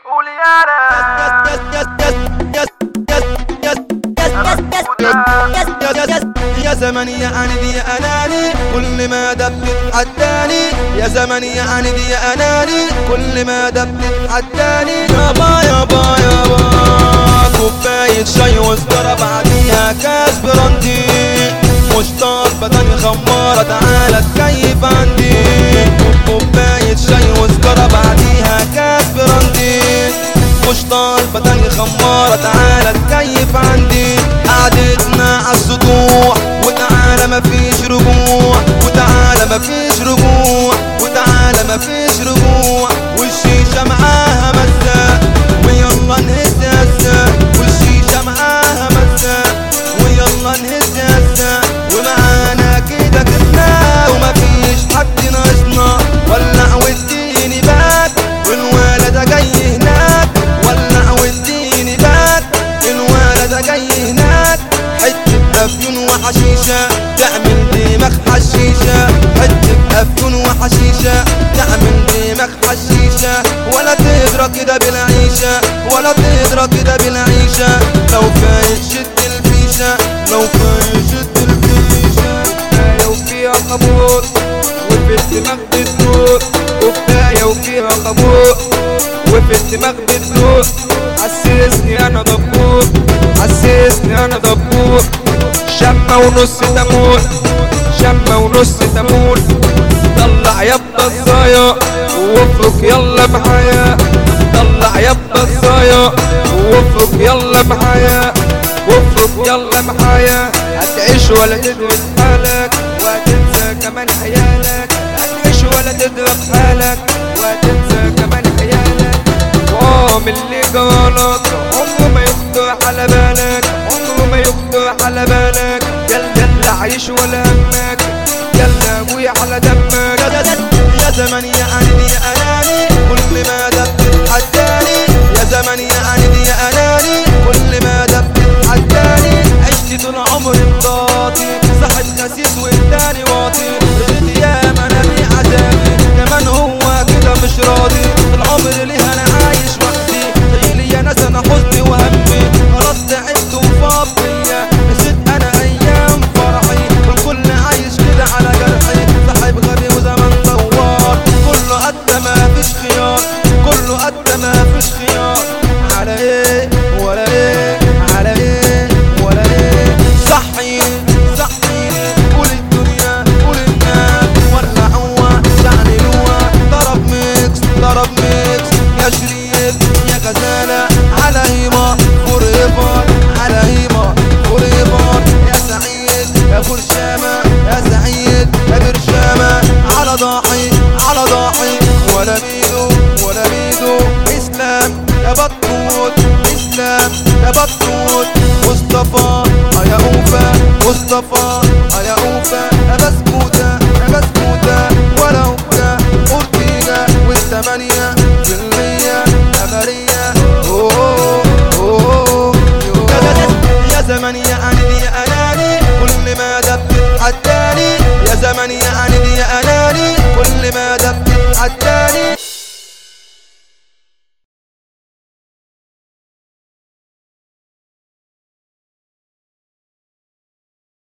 قول يا يا زمن يا عندي يا اناني كل ما دبت حداني يا زمن يا عندي يا اناني كل ما دبت حداني يابا يابا يابا كوباية شاي وسجارة بعديها كاس براندي مش طالبة تاني خمارة تعالى تكيف عندي كوباية شاي وسجارة بعديها كاس براندي مش طالبة تاني خمارة تعالى تكيف عندي قعدتنا عالسطوح وتعالى مفيش رجوع وتعالى مفيش رجوع وتعالى مفيش رجوع والشيشة معاها مزة ويلا نهز هزة والشيشة معاها مزة ويلا نهز هزة ومعانا كده كنا ومفيش حد ناقصنا ولع واديني باك والولد جاي هناك ولع واديني باك الولد جاي هناك حتة أفيون وحشيشة تعمل دماغ حشيشة حتة أفيون وحشيشة تعمل دماغ حشيشة ولا تدرى كده بالعيشة ولا تدرى كده بالعيشة لو فايت شد الفيشة لو فايت شد الفيشة كفاية وفيها قبور وفي الدماغ بتدور كفاية وفيها قبور وفي الدماغ بتدور حسسني انا دبور حسسني انا دبور شمة ونص تمون شمة ونص تمون طلع يابا الصايا وافرك يلا معايا طلع يابا الصايا وافرك يلا معايا وافرك يلا معايا هتعيش ولا تدرس حالك وهتنسى كمان عيالك هتعيش ولا تدرس حالك وهتنسى كمان عيالك وعامل اللي جرالك عمره ما يخطر على بالك عمره ما يخطر على بالك يلا يلا عيش ولا همك يلا ابويا على دمك يا زمن يا عيني يا اناني كل ما دبت حداني يا زمن يا عيني يا اناني كل ما دبت حداني عشت طول عمري مضاطي صاحب خسيس والتاني واطي رضيت يا منابي عذابي كمان هو كده مش راضي طول عمري ليه انا عايش وحدي شايل يا ناس انا حزني وهمي خلاص تعبت وفاض بيا نسيت انا ايام فرحي والكل عايش كده على جرحي صاحب غبي وزمن دوار كله قد ما فيش خيار كله قد ما فيش خيار على ايه ولا ايه على ايه ولا ايه صحي صحي قول الدنيا قول الناس ولا هو شعللوها ضرب ميكس ضرب ميكس يا شريف يا غزالة على هيما فور ايفر على هيما فور ايفر يا سعيد يا برشامة يا سعيد يا برشامة على ضاحي على ضاحي ولا ميدو ولا ميدو اسلام يا بطوط اسلام يا بطوط مصطفى يا اوفا مصطفى يا اوفا يا بسكوت